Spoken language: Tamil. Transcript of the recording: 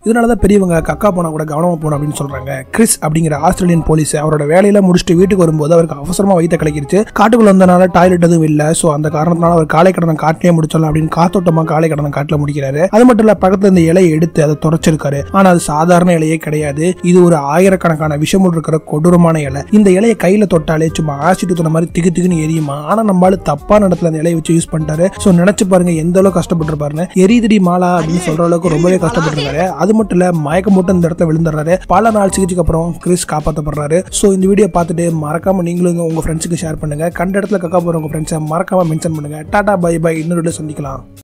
இதனால தான் பெரியவங்க கக்கா போனா கூட கவனமா போகணும் அப்படின்னு சொல்றாங்க கிறிஸ் அப்படிங்கிற ஆஸ்திரேலியன் போலீஸ் அவரோட வேலையில முடிச்சுட்டு வீட்டுக்கு வரும்போது அவருக்கு அவசரமா வயிற்ற கலக்கிருச்சு காட்டுக்குள்ள வந்தனால டாய்லெட் எதுவும் இல்லை ஸோ அந்த காரணத்தினால அவர் காலை கடனை காட்டிலே முடிச்சிடலாம் அப்படின்னு காத்தோட்டமா காலை கடனை காட்டில் முடிக்கிறாரு அது மட்டும் இல்ல பக்கத்துல இந்த இலையை எடுத்து அதை துடைச்சிருக்காரு ஆனா அது சாதாரண இலையே கிடையாது இது ஒரு ஆயிரக்கணக்கான விஷமுள் இருக்கிற கொடூரமான இலை இந்த இலையை கையில தொட்டாலே சும்மா ஆசிட் ஊத்துன மாதிரி திகு திகுன்னு எரியுமா ஆனா நம்மளால தப்பான இடத்துல அந்த இலையை வச்சு யூஸ் பண்ணிட்டாரு ஸோ நினைச்சு பாருங்க எந்த அளவுக்கு கஷ்டப்பட்டிருப்பாருன்னு எரிதிரி மாலா அப்படின்னு சொல்ற அளவுக்கு ரொம்பவே கஷ்டப்பட்டிருக்காரு அது மட்டும் இல்ல மயக்கம் போட்டு இந்த இடத்துல விழுந்துடுறாரு பல நாள் சிகிச்சைக்கு அப்புறம் கிறிஸ் காப்பாற்றப்படுறாரு ஸோ இந்த வீடியோ பார்த்துட்டு மறக்காம நீங்களும் உங்க ஃப்ரெண்ட்ஸுக்கு ஷேர் பண்ணுங்க கண்ட இடத்துல கக்கா போற உங்க ஃப்ரெண்ட்ஸை மறக்காம மென்ஷன் பண்ணுங்க டாடா பை பை இன்னொரு video சந்திக்கலாம்